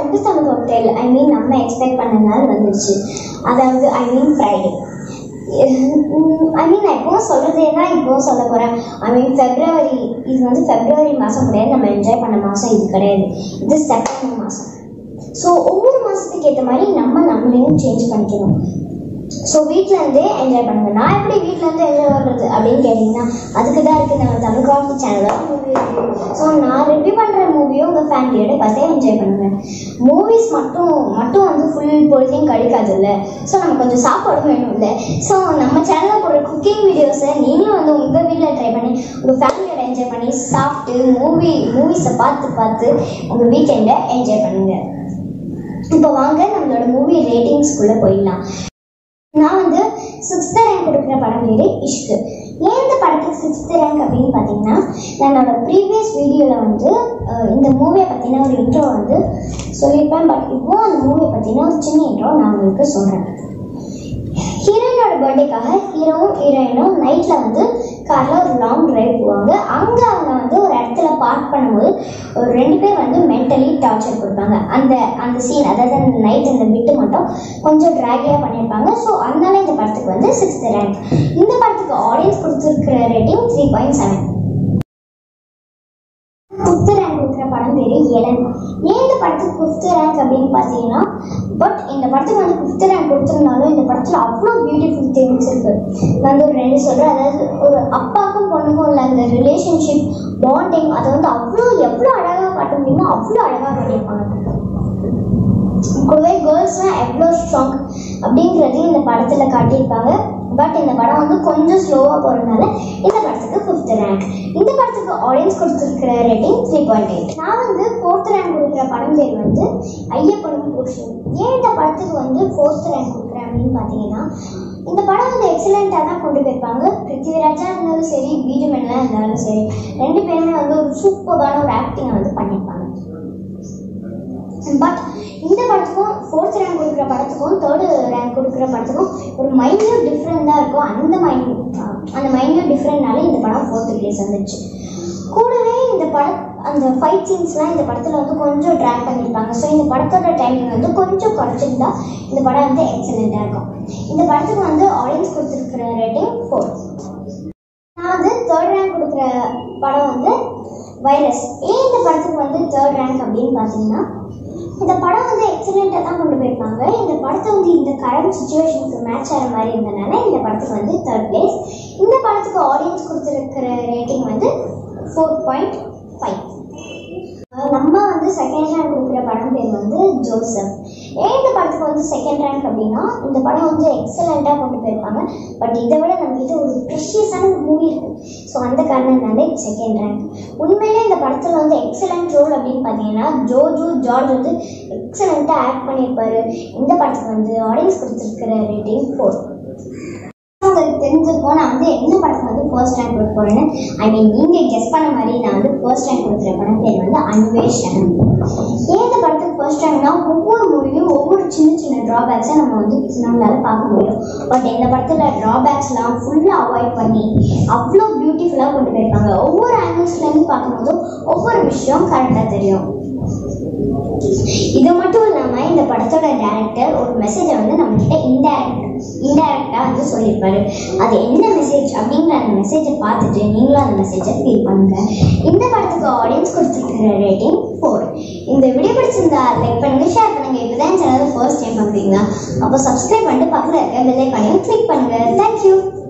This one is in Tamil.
முத்துத்தமிழ் ஹோட்டல் ஐ மீன் நம்ம எக்ஸ்பெக்ட் பண்ண நாள் வந்துடுச்சு அதாவது ஐ மீன் ஃப்ரைடே ஐ மீன் நான் எப்பவும் சொல்கிறதே தான் இப்போவும் சொல்ல போகிறேன் ஐ மீன் ஃபெப்ரவரி இது வந்து ஃபெப்ரவரி மாதம் கிடையாது நம்ம என்ஜாய் பண்ண மாதம் இது கிடையாது இது செப்டம்பர் மாதம் ஸோ ஒவ்வொரு மாதத்துக்கு ஏற்ற மாதிரி நம்ம நம்மளையும் சேஞ்ச் பண்ணிக்கணும் ஸோ வீட்டிலேருந்தே என்ஜாய் பண்ணுங்க நான் எப்படி வீட்டிலேருந்து என்ஜாய் பண்ணுறது அப்படின்னு கேட்டிங்கன்னா அதுக்கு தான் இருக்குது நம்ம தமிழ் காஃபி சேனலில் மூவி ஸோ நான் ரிவ்யூ பண்ணுற மூவியும் உங்கள் ஃபேமிலியோட பார்த்தே என்ஜாய் பண்ணுங்க மூவிஸ் மட்டும் மட்டும் வந்து ஃபுல் பொழுதையும் கழிக்காதுல்ல ஸோ நம்ம கொஞ்சம் சாப்பாடும் வேணும்ல ஸோ நம்ம சேனலில் போடுற குக்கிங் வீடியோஸை நீங்களும் வந்து உங்கள் வீட்டில் ட்ரை பண்ணி உங்கள் ஃபேமிலியோட என்ஜாய் பண்ணி சாப்பிட்டு மூவி மூவிஸை பார்த்து பார்த்து உங்கள் வீக்கெண்டை என்ஜாய் பண்ணுங்க இப்போ வாங்க நம்மளோட மூவி ரேட்டிங்ஸ்குள்ளே போயிடலாம் நான் வந்து சிக்ஸ்த் ரேங்க் கொடுக்குற படம் பேர் இஷ்கு ஏன் இந்த படத்துக்கு சிக்ஸ்த் ரேங்க் அப்படின்னு பார்த்தீங்கன்னா நான் என்னோட ப்ரீவியஸ் வீடியோவில் வந்து அஹ், இந்த மூவியை பற்றின ஒரு இன்ட்ரோ வந்து சொல்லியிருப்பேன் பட் இப்போ அந்த மூவியை பற்றின ஒரு சின்ன இன்ட்ரோ நான் உங்களுக்கு சொல்கிறேன் ஹீரோயினோட பர்த்டேக்காக ஹீரோவும் ஹீரோயினும் நைட்டில் வந்து காரில் ஒரு லாங் டிரைவ் போவாங்க அங்கே அவங்க வந்து ஒரு இடத்துல பார்க் பண்ணும்போது ஒரு ரெண்டு பேர் வந்து மென்டலி டார்ச்சர் கொடுப்பாங்க அந்த அந்த சீன் அதாவது அந்த நைட் அந்த பிட்டு மட்டும் கொஞ்சம் ட்ராகியாக பண்ணியிருப்பாங்க ஸோ அதனால இந்த படத்துக்கு வந்து சிக்ஸ்த் ரேங்க் இந்த படத்துக்கு ஆடியன்ஸ் கொடுத்துருக்கிற rating three point seven fifth rank கொடுக்குற படம் பேர் எலன் ஏன் இந்த படத்துக்கு ஃபிஃப்த் ரேங்க் அப்படின்னு பார்த்தீங்கன்னா பட் இந்த படத்துக்கு வந்து ஃபிஃப்த் ரேங்க் கொடுத்துருந்தாலும் இந்த படத்தில் அவ்வளோ பியூட்டிஃபுல் திங்ஸ் இருக்கு நான் வந்து ஒரு ரெண்டு சொல்கிறேன் அதாவது ஒரு அப்பாவுக்கும் பொண்ணுக்கும் உள்ள அந்த ரிலேஷன்ஷிப் பாண்டிங் அதை வந்து அவ்வளோ எவ்வளோ அழகாக காட்ட முடியுமோ அவ்வளோ அழகாக பண்ணியிருப்பாங்க கூடவே கேர்ள்ஸ்லாம் எவ்வளோ ஸ்ட்ராங் அப்படிங்கிறதையும் இந்த படத்தில் காட்டியிருப்பாங்க பட் இந்த படம் வந்து கொஞ்சம் ஸ்லோவாக போகிறதுனால இந்த படத்துக்கு ஃபிஃப்த் ரேங்க் இந்த படத்துக்கு ஆடியன்ஸ் கொடுத்துருக்கிற ரேட்டிங் த்ரீ பாயிண்ட் எயிட் நான் வந்து ஃபோர்த் ரேங்க் கொடுக்குற படம் பேர் வந்து ஐயப்பனும் போஷன் ஏன் இந்த படத்துக்கு வந்து ஃபோர்த் ரேங்க் கொடுக்குறேன் அப்படின்னு பார்த்தீங்கன்னா இந்த படம் வந்து எக்ஸலண்ட்டாக தான் கொண்டு போயிருப்பாங்க பிருத்திவிராஜா இருந்தாலும் சரி பீஜமென்லாம் இருந்தாலும் சரி ரெண்டு பேருமே வந்து ஒரு சூப்பரான ஒரு ஆக்டிங்கை வந்து பண்ணியிருப்பாங்க பட் இந்த படத்துக்கும் ஃபோர்த் ரேங்க் கொடுக்குற படத்துக்கும் தேர்டு ரேங்க் கொடுக்குற படத்துக்கும் ஒரு மைன்யூட் டிஃப்ரெண்ட் தான் இருக்கும் அந்த மைன்யூட் அந்த மைன்யூட் டிஃப்ரெண்ட்னால இந்த படம் ஃபோர்த்து பிளேஸ் வந்துச்சு கூடவே இந்த படம் அந்த ஃபைட் சீன்ஸ்லாம் இந்த படத்தில் வந்து கொஞ்சம் ட்ராக் பண்ணியிருப்பாங்க ஸோ இந்த படத்தோட டைமிங் வந்து கொஞ்சம் குறைச்சிருந்தா இந்த படம் வந்து எக்ஸலண்ட்டாக இருக்கும் இந்த படத்துக்கு வந்து ஆடியன்ஸ் கொடுத்துருக்குற ரேட்டிங் ஃபோர் நான் வந்து தேர்ட் ரேங்க் கொடுக்குற படம் வந்து வைரஸ் ஏன் இந்த படத்துக்கு வந்து தேர்ட் ரேங்க் அப்படின்னு பார்த்தீங்கன்னா இந்த படம் வந்து எக்ஸலண்ட்டாக தான் கொண்டு போயிருப்பாங்க இந்த படத்தை வந்து இந்த கரண்ட் சுச்சுவேஷனுக்கு மேட்ச் ஆகிற மாதிரி இருந்தனால இந்த படத்துக்கு வந்து தேர்ட் பிளேஸ் இந்த படத்துக்கு ஆடியன்ஸ் கொடுத்துருக்கிற ரேட்டிங் வந்து ஃபோர் பாயிண்ட் ஃபைவ் நம்ம வந்து செகண்ட் ரேங்க் கொடுக்குற படம் பேர் வந்து ஜோசப் ஏன் இந்த படத்துக்கு வந்து செகண்ட் ரேங்க் அப்படின்னா இந்த படம் வந்து எக்ஸலண்ட்டாக கொண்டு போயிருப்பாங்க பட் இதை விட நம்மகிட்ட ஒரு ப்ரெஷியஸான மூவி இருக்கு ஸோ அந்த காரணத்தினால செகண்ட் ரேங்க் உண்மையிலே இந்த படத்தில் வந்து எக்ஸலண்ட் ரோல் அப்படின்னு பார்த்தீங்கன்னா ஜோஜு ஜார்ஜ் வந்து எக்ஸலண்ட்டாக ஆக்ட் பண்ணியிருப்பாரு இந்த படத்துக்கு வந்து ஆடியன்ஸ் கொடுத்துருக்கிற ரேட்டிங் ஃபோர் உங்களுக்கு தெரிஞ்சிருக்கும் நான் வந்து என்ன படத்துக்கு வந்து ஃபர்ஸ்ட் ரேங்க் கொடுக்க போறேன்னு ஐ மீன் நீங்க கெஸ் பண்ண மாதிரி நான் வந்து ஃபர்ஸ்ட் ரேங்க் கொடுக்குற படம் பேர் வந்து அன்வேஷன் ஏன் இந்த படத்துக்கு ஃபர்ஸ்ட் ரேங்க்னா ஒவ்வொரு மூவியும் ஒவ்வொரு சின்ன சின்ன ட்ராபேக்ஸை நம்ம வந்து நம்மளால பார்க்க முடியும் பட் இந்த படத்துல ட்ராபேக்ஸ்லாம் ஃபுல்லாக அவாய்ட் பண்ணி அவ்வளோ பியூட்டிஃபுல்லாக கொண்டு போயிருப்பாங்க ஒவ்வொரு ஆங்கிள்ஸ்லேருந்து பார்க்கும்போதும் ஒவ்வொரு விஷயம் கரெக்டாக தெரியும் இது மட்டும் இல்லாம இந்த படத்தோட டைரக்டர் ஒரு மெசேஜை வந்து நம்ம கிட்ட இன்டைரக்ட் இன்டைரக்டா வந்து சொல்லியிருப்பாரு அது என்ன மெசேஜ் அப்படிங்கிற அந்த மெசேஜை பார்த்துட்டு நீங்களும் அந்த மெசேஜை ஃபீல் பண்ணுங்க இந்த படத்துக்கு ஆடியன்ஸ் கொடுத்துருக்கிற ரேட்டிங் ஃபோர் இந்த வீடியோ பிடிச்சிருந்தா லைக் பண்ணுங்க ஷேர் பண்ணுங்க இப்பதான் சேனல் ஃபர்ஸ்ட் டைம் பண்றீங்களா அப்போ சப்ஸ்கிரைப் பண்ணிட்டு பக்கத்தில் இருக்க பெல் ஐக்கானையும் கிளிக் பண்ணுங்க தேங்க்யூ